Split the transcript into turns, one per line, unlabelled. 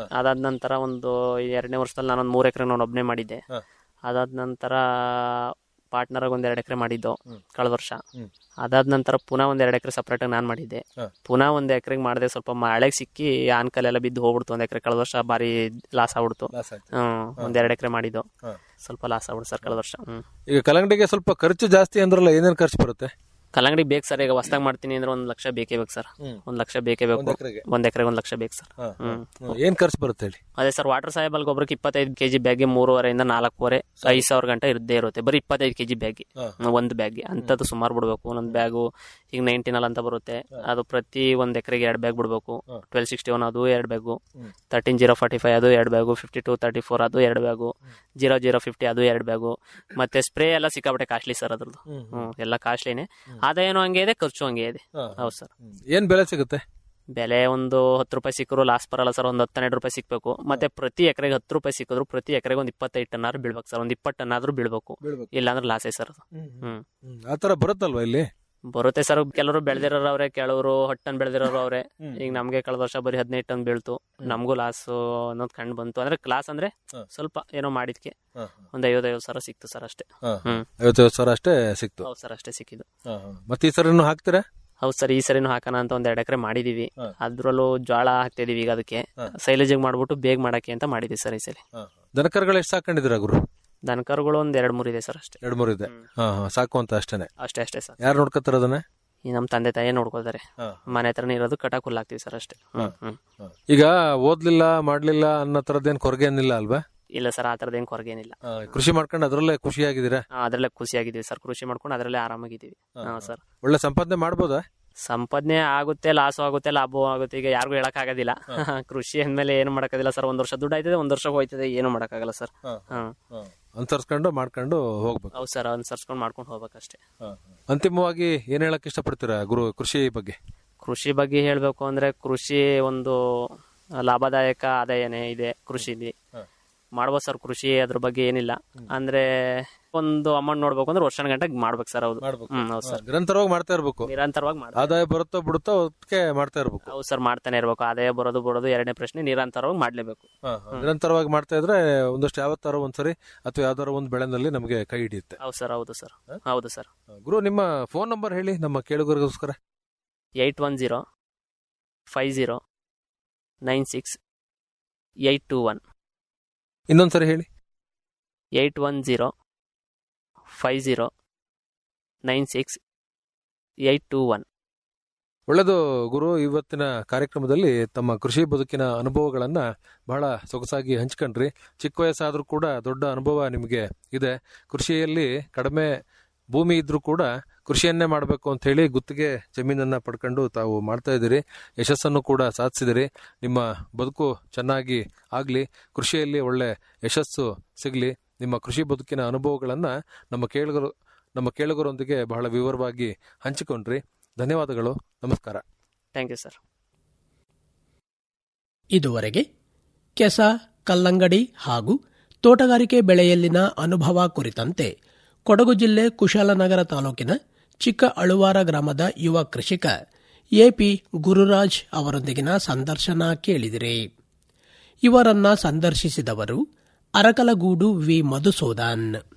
ಅದಾದ ನಂತರ ಒಂದು ಎರಡನೇ ವರ್ಷದಲ್ಲಿ ನಾನೊಂದು ಮೂರು ಎಕರೆ ನಾನು ಒಬ್ಬನೇ ಮಾಡಿದ್ದೆ ಅದಾದ ನಂತರ ಪಾರ್ಟ್ನರ್ ಒಂದ್ ಎರಡು ಎಕರೆ ಮಾಡಿದ್ದು ಕಳೆದ ವರ್ಷ ಅದಾದ ನಂತರ ಪುನಃ ಒಂದ್ ಎರಡು ಎಕರೆ ಸಪ್ರೇಟ್ ನಾನು ಮಾಡಿದ್ದೆ ಪುನಃ ಒಂದ್ ಎಕರೆಗೆ ಮಾಡಿದೆ ಸ್ವಲ್ಪ ಮಳೆಗೆ ಸಿಕ್ಕಿ ಆನ್ಕಲೆಲ್ಲ ಬಿದ್ದು ಹೋಗ್ಬಿಡ್ತು ಒಂದ್ ಎಕರೆ ಕಳೆದ ವರ್ಷ ಬಾರಿ ಲಾಸ್ ಆಗ್ಬಿಡ್ತು ಹ್ಮ್ ಒಂದ್ ಎರಡು ಎಕರೆ ಮಾಡಿದ್ದು ಸ್ವಲ್ಪ ಲಾಸ್ ಆಗ್ಬಿಡ್ತು ಸರ್ ಕಳೆದ ವರ್ಷ ಹ್ಮ್
ಈಗ ಕಲ್ಲಂಗಡಿಗೆ ಸ್ವಲ್ಪ ಖರ್ಚು ಜಾಸ್ತಿ ಅಂದ್ರಲ್ಲ ಏನೇನ್ ಖರ್ಚು ಬರುತ್ತೆ
ಕಲ್ಲಂಗಡಿ ಬೇಕು ಸರ್ ಈಗ ಹೊಸ್ದಾಗ್ ಮಾಡ್ತೀನಿ ಅಂದ್ರೆ ಒಂದ್ ಲಕ್ಷ ಬೇಕೇ ಬೇಕು ಸರ್ ಒಂದ್ ಲಕ್ಷ ಬೇಕೇ ಬೇಕು
ಎಕ್ರೆಗೆ?
ಒಂದ್ ಎಕರೆಗೆ ಒಂದ್ ಲಕ್ಷ ಬೇಕು ಸರ್ ಹ್ಮ್
ಹ್ಮ್. ಏನ್ ಖರ್ಚು ಬರುತ್ತೆ ಹೇಳಿ
ಅದೇ ಸರ್ ವಾಟರ್ ಸಾಹೇಬಲ್ ಗೊಬ್ಬರಕ್ಕೆ ಇಪ್ಪತ್ತೈದು ಕೆಜಿ ಬ್ಯಾಗ್ಗೆ ಮೂರುವರೆಯಿಂದ ನಾಲ್ಕೂವರೆ ಐದು ಸಾವಿರ ಗಂಟೆ ಇದ್ದೇ ಇರುತ್ತೆ ಬರೀ ಇಪ್ಪತ್ತೈದು ಕೆಜಿ ಬ್ಯಾಗಿ ಒಂದು ಬ್ಯಾಗ್ಗೆ ಅಂಥದ್ದು ಸುಮಾರು ಬಿಡ್ಬೇಕು ಒಂದೊಂದು ಬ್ಯಾಗು ಈಗ ನೈನ್ಟೀನಲ್ ಅಂತ ಬರುತ್ತೆ ಅದು ಪ್ರತಿ ಒಂದ್ ಎಕರೆಗೆ ಎರಡು ಬ್ಯಾಗ್ ಬಿಡ್ಬೇಕು ಟ್ವೆಲ್ ಸಿಕ್ಸ್ಟಿ ಒನ್ ಅದು ಎರಡು bag thirteen zero forty five ಅದು ಎರಡು bag fifty two thirty four ಅದು ಎರಡು ಬ್ಯಾಗು ಜೀರೋ ಜೀರೋ ಫಿಫ್ಟಿ ಅದು ಎರಡು ಬ್ಯಾಗು ಮತ್ತೆ ಸ್ಪ್ರೇ ಎಲ್ಲ ಸಿಕ್ಕಾಪಟ್ಟೆ ಕಾಸ್ಟ್ಲಿ ಸರ್ ಅದ್ರದ್ದು ಹ್ಮ್ ಎಲ್ಲ ಕಾಸ್ಟ್ಲಿನೇ ಆದಾಯನೂ ಹಂಗೆ ಇದೆ ಖರ್ಚು ಹಂಗೆ ಇದೆ ಹೌದು ಸರ್
ಏನ್ ಬೆಲೆ ಸಿಗುತ್ತೆ
ಬೆಲೆ ಒಂದು ಹತ್ತು ರೂಪಾಯಿ ಸಿಕ್ಕರು ಲಾಸ್ ಬರಲ್ಲ ಸರ್ ಒಂದು ಹತ್ತೆರಡು ರೂಪಾಯಿ ಸಿಕ್ಬೇಕು ಮತ್ತೆ ಪ್ರತಿ ಎಕರೆಗೆ ಹತ್ತು ರೂಪಾಯಿ ಸಿಕ್ಕಿದ್ರು ಪ್ರತಿ ಎಕರೆಗೆ ಒಂದು ಇಪ್ಪತ್ತೈದು ಟನ್ ಆದ್ರೂ ಬೀಳ್ಬೇಕು ಸರ್ ಒಂದು ಇಪ್ಪತ್ತು ಟನ್ ಆದ್ರೂ ಬೀಳ್ಬೇಕು ಇಲ್ಲಾಂದ್ರೆ ಲಾಸೇ ಸರ್ ಅದು ಹ್ಮ್
ಆತರ ಬರುತ್ತಲ್ವಾ ಇಲ್ಲಿ
ಬರುತ್ತೆ ಸರ್ ಕೆಲವರು ಬೆಳೆದಿರೋರು ಅವ್ರೆ ಕೆಲವರು ಹತ್ತು ಟನ್ ಬೆಳೆದಿರೋರು ಅವ್ರೆ ಈಗ ನಮ್ಗೆ ಕಳೆದ ವರ್ಷ ಬರೀ ಹದಿನೈದು ಟನ್ ಬೀಳ್ತು ನಮಗೂ ಲಾಸ್ ಅನ್ನೋದು ಕಂಡು ಬಂತು ಅಂದ್ರೆ ಕ್ಲಾಸ್ ಅಂದ್ರೆ ಸ್ವಲ್ಪ ಏನೋ ಮಾಡಿದ್ಕೆ ಒಂದ್ ಐವತ್ತೈವತ್ತು ಸಾವಿರ ಸಿಕ್ತು ಸರ್ ಅಷ್ಟೇ ಹ್ಮ್
ಐವತ್ತೈವತ್ತು ಸಾವಿರ ಅಷ್ಟೇ ಸಿಕ್ತು
ಹೌದು ಸರ್ ಅಷ್ಟೇ ಸಿಕ್ಕಿದ್ದು
ಮತ್ತೆ ಈ ಸರಿನು ಹಾಕ್ತೀರಾ
ಹೌದು ಸರ್ ಈ ಸರಿನೂ ಹಾಕೋಣ ಅಂತ ಒಂದ್ ಎರಡು ಎಕರೆ ಮಾಡಿದೀವಿ ಅದ್ರಲ್ಲೂ ಜೋಳ ಹಾಕ್ತಿದೀವಿ ಈಗ ಅದಕ್ಕೆ ಸೈಲೇಜ್ ಮಾಡ್ಬಿಟ್ಟು ಬೇಗ ಮಾಡಕ್ಕೆ ಅಂತ ಮಾಡಿದೀವಿ ಸರ್ ಈ ಸಲ
ದನಕರುಗಳು ಎಷ್ಟು ಸಾಕೊಂಡಿದ್ದೀರಾ ಗುರು
ದನಕರುಗಳು ಒಂದ್ ಎರಡ್ ಮೂರ್ ಇದೆ ಸರ್ ಅಷ್ಟೇ
ಎರಡ್ ಮೂರು ಇದೆ ಹಾ ಹಾ ಸಾಕು ಅಂತ ಅಷ್ಟೇನೆ
ಅಷ್ಟೇ ಅಷ್ಟೇ ಸರ್
ಯಾರು ನೋಡ್ಕೊತಾರ ಅದನ್ನ
ಈ ನಮ್ ತಂದೆ ತಾಯಿ ನೋಡ್ಕೊಳ್ತಾರೆ ಮನೆ ಹತ್ರನೇ ಇರೋದು ಕಟಾಕ್ ಹುಲ್ಲು ಹಾಕ್ತಿವಿ ಸರ್ ಅಷ್ಟೇ ಹ್ಮ್ ಹ್ಮ್
ಈಗ ಓದ್ಲಿಲ್ಲ ಮಾಡ್ಲಿಲ್ಲ ಅನ್ನೋ ತರದ್ದೇನ್ ಕೊರಗೆ ಏನಿಲ್ಲ ಅಲ್ವಾ
ಇಲ್ಲ ಸರ್ ಆ ಥರದ್ದು ಏನು ಕೊರಗೇನಿಲ್ಲ
ಆ, ಕೃಷಿ ಮಾಡ್ಕೊಂಡು ಅದರಲ್ಲೇ ಖುಷಿಯಾಗಿದ್ದೀರಾ
ಆ, ಅದ್ರಲ್ಲೇ ಖುಷಿಯಾಗಿದ್ದೀವಿ ಸರ್ ಕೃಷಿ ಮಾಡ್ಕೊಂಡು ಅದರಲ್ಲೇ ಆರಾಮಾಗಿದ್ದೀವಿ ಹಾ ಸರ್
ಒಳ್ಳೆ ಸಂಪಾದನೆ ಮಾಡ್ಬೋದಾ
ಸಂಪಾದನೆ ಆಗುತ್ತೆ ಲಾಸ್ ಆಗುತ್ತೆ ಲಾಭ ಆಗುತ್ತೆ ಈಗ ಯಾರಿಗೂ ಹೇಳಕ್ ಆಗೋದಿಲ್ಲ ಕೃಷಿ ಅಂದ್ಮೇಲೆ ಏನು ಮಾಡಕ್ಕಾಗಿಲ್ಲ ಸರ್ ಒಂದ್ ವರ್ಷ ದುಡ್ಡು ಆಯ್ತದೆ ಒಂದ್ ವರ್ಷ ಹೋಯ್ತದೆ ಏನು ಮಾಡಕ್ಕಾಗಲ್ಲ ಸರ್ ಹ್ಮ್
ಅನುಸರಿಸ್ಕೊಂಡು ಮಾಡ್ಕೊಂಡು ಹೋಗ್ಬೇಕು
ಹೌದು ಸರ್ ಅನುಸರಿಸ್ಕೊಂಡು ಮಾಡ್ಕೊಂಡು ಹೋಗ್ಬೇಕಷ್ಟೇ
ಅಂತಿಮವಾಗಿ ಏನ್ ಹೇಳಕ್ ಇಷ್ಟಪಡ್ತೀರಾ ಗುರು ಕೃಷಿ ಬಗ್ಗೆ
ಕೃಷಿ ಬಗ್ಗೆ ಹೇಳ್ಬೇಕು ಅಂದ್ರೆ ಕೃಷಿ ಒಂದು ಲಾಭದಾಯಕ ಆದಾಯನೇ ಇದೆ ಕೃಷಿಲಿ ಮಾಡ್ಬೋದು ಸರ್ ಕೃಷಿ ಅದ್ರ ಬಗ್ಗೆ ಏನಿಲ್ಲ ಅಂದ್ರೆ ಒಂದು ಅಮೌಂಟ್ ನೋಡ್ಬೇಕು ಅಂದ್ರೆ ವರ್ಷ ಗಂಟೆ ಮಾಡ್ಬೇಕು ಸರ್ ಹೌದು ಹ್ಮ್ ಹೌದು ಸರ್
ನಿರಂತರವಾಗಿ ಮಾಡ್ತಾ ಇರ್ಬೇಕು
ನಿರಂತರವಾಗಿ ಮಾಡ
ಆದಾಯ ಬರುತ್ತೋ ಬಿಡುತ್ತೋ ಅದಕ್ಕೆ ಮಾಡ್ತಾ ಇರ್ಬೇಕು
ಹೌದು ಸರ್ ಮಾಡ್ತಾನೆ ಇರ್ಬೇಕು ಆದಾಯ ಬರೋದು ಬರೋದು ಎರಡನೇ ಪ್ರಶ್ನೆ ನಿರಂತರವಾಗಿ ಮಾಡ್ಲೇಬೇಕು
ನಿರಂತರವಾಗಿ ಮಾಡ್ತಾ ಇದ್ರೆ ಒಂದಷ್ಟು ಯಾವತ್ತಾರೋ ಒಂದ್ಸರಿ ಅಥವಾ ಯಾವ್ದಾರೋ ಒಂದ್ ಬೆಳೆನಲ್ಲಿ ನಮಗೆ ಕೈ ಹಿಡಿಯುತ್ತೆ
ಹೌದು ಸರ್ ಹೌದು ಸರ್ ಹೌದು ಸರ್
ಗುರು ನಿಮ್ಮ ಫೋನ್ ನಂಬರ್ ಹೇಳಿ ನಮ್ಮ ಕೇಳುಗರಿಗೋಸ್ಕರ
eight one zero five zero nine six eight two one
ಇನ್ನೊಂದ್ಸರಿ ಹೇಳಿ
eight one zero five zero nine six eight two one
ಒಳ್ಳೆದು ಗುರು ಇವತ್ತಿನ ಕಾರ್ಯಕ್ರಮದಲ್ಲಿ ತಮ್ಮ ಕೃಷಿ ಬದುಕಿನ ಅನುಭವಗಳನ್ನ ಬಹಳ ಸೊಗಸಾಗಿ ಹಂಚ್ಕೊಂಡ್ರಿ ಚಿಕ್ಕ ವಯಸ್ಸಾದ್ರೂ ಕೂಡ ದೊಡ್ಡ ಅನುಭವ ನಿಮಗೆ ಇದೆ ಕೃಷಿಯಲ್ಲಿ ಕಡಿಮೆ ಭೂಮಿ ಇದ್ರೂ ಕೂಡ ಕೃಷಿಯನ್ನೇ ಮಾಡಬೇಕು ಅಂತ ಹೇಳಿ ಗುತ್ತಿಗೆ ಜಮೀನನ್ನ ಪಡ್ಕೊಂಡು ತಾವು ಮಾಡ್ತಾ ಇದ್ದೀರಿ ಯಶಸ್ಸನ್ನು ಕೂಡ ಸಾಧಿಸಿದಿರಿ ನಿಮ್ಮ ಬದುಕು ಚೆನ್ನಾಗಿ ಆಗ್ಲಿ ಕೃಷಿಯಲ್ಲಿ ಒಳ್ಳೆ ಯಶಸ್ಸು ಸಿಗ್ಲಿ ನಿಮ್ಮ ಕೃಷಿ ಬದುಕಿನ ಅನುಭವಗಳನ್ನ ನಮ್ಮ ಕೇಳುಗರು ನಮ್ಮ ಕೇಳುಗರೊಂದಿಗೆ ಬಹಳ ವಿವರವಾಗಿ ಹಂಚಿಕೊಂಡ್ರಿ ಧನ್ಯವಾದಗಳು ನಮಸ್ಕಾರ
ಥ್ಯಾಂಕ್ ಯು ಸರ್
ಇದುವರೆಗೆ ಕೆಸ ಕಲ್ಲಂಗಡಿ ಹಾಗೂ ತೋಟಗಾರಿಕೆ ಬೆಳೆಯಲ್ಲಿನ ಅನುಭವ ಕುರಿತಂತೆ ಕೊಡಗು ಜಿಲ್ಲೆ ಕುಶಾಲನಗರ ತಾಲೂಕಿನ ಚಿಕ್ಕ ಅಳುವಾರ ಗ್ರಾಮದ ಯುವ ಕೃಷಿಕ ಎಪಿ ಗುರುರಾಜ್ ಅವರೊಂದಿಗಿನ ಸಂದರ್ಶನ ಕೇಳಿದಿರಿ ಇವರನ್ನ ಸಂದರ್ಶಿಸಿದವರು ಅರಕಲಗೂಡು ವಿ ಮಧುಸೂದನ್